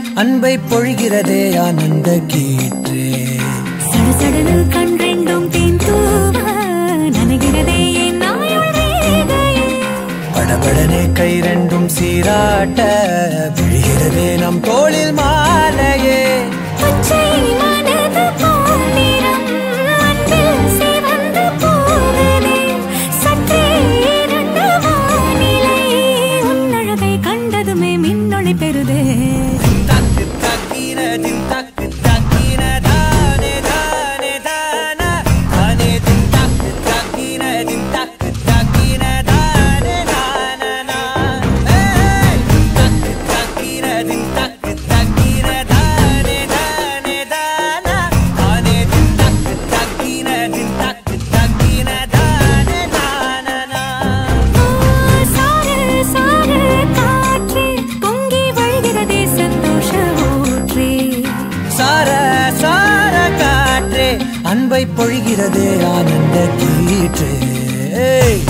அன்பை பொழிகிறதே ஆனந்த கீற்றே சடசடனு கண் ரெண்டும் தேன் தூவ நனைகிறதே என் நாயுள் ரேகையே படபடனே கை ரெண்டும் சீராட்ட விழுகிறதே நம் தோளில் மாலையே பச்சை மனது போல் நிறம் அன்பில் சிவந்து போகுதே சற்றே இருண்ட வானிலை உன் அழகை கண்டதுமே மின்னொளி பெறுதே தக்கு தக்கின தின் தக்கு தக்கின தானே தானே தானா தானே தின் தக்கு தக்கின தின் தக்கு தக்கின தானே தானா ஏய் தக்கு தக்கின தின் தக்கு தக்கின தானே தானே தானா தானே தின் தக்கு தக்கின தின் தக்கு தக்கின தானே தானா சாரு சாரு காற்றே பொங்கி வழிகிறதே சந்தோஷ ஊற்றே சார சார காற்றே அன்பை பொழிகிறதே ஆனந்த கீற்றே ஏய்.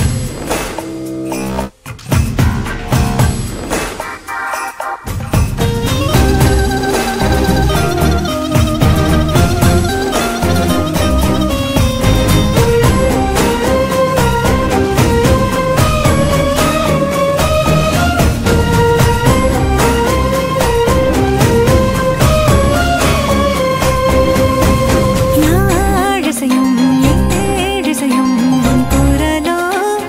யாழிசையும் ஏழிசையும் உன் குரலோ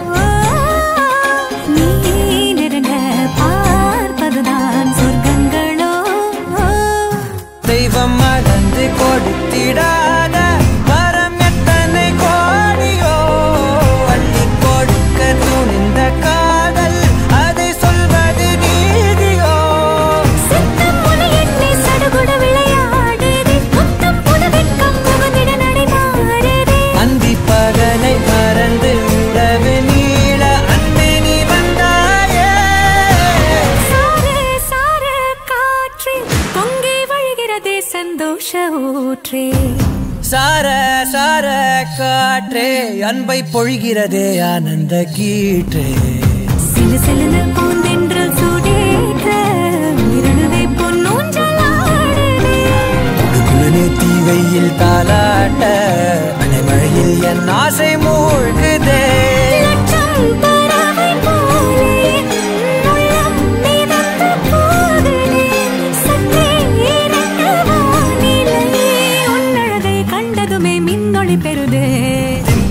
நீ நெருங்க பார்ப்பதுதான் சொர்க்கங்களோ தெய்வம் மறந்து கொடுத்திடாத வரம் எத்தனை கோடியோ அள்ளி கொடுக்க துணிந்த காதல் அதை சொல்வது நீதியோ சித்தம் முனை எண்ணி சடுகுடு விளையாடுதே முத்தம் புதுவெட்கம் முகந்திட நடைமாறுதே அந்தி பகலை மறந்து உறவு நீள அன்பே நீ வந்தாயே சாரு சாரு காற்றே பொங்கி வழிகிறதே சந்தோஷ ஊற்றே சார சார காற்றே அன்பை பொழிகிறதே ஆனந்த கீற்றே சிலு சிலுன்னு பூந்தென்றல் சூடேற்ற உயிரணுவே பொன்னூஞ்சலாடுதே குழுகுழுனே தீவையில் தாலாட்ட அலைமழையில் என் ஆசை மூழ்குதே லட்சம் பறவை போலே உள்ளம் மிதந்து போகுதே சற்றே இறங்க வானிலை உன் அழகை கண்டதுமே மின்னொளி பெறுதே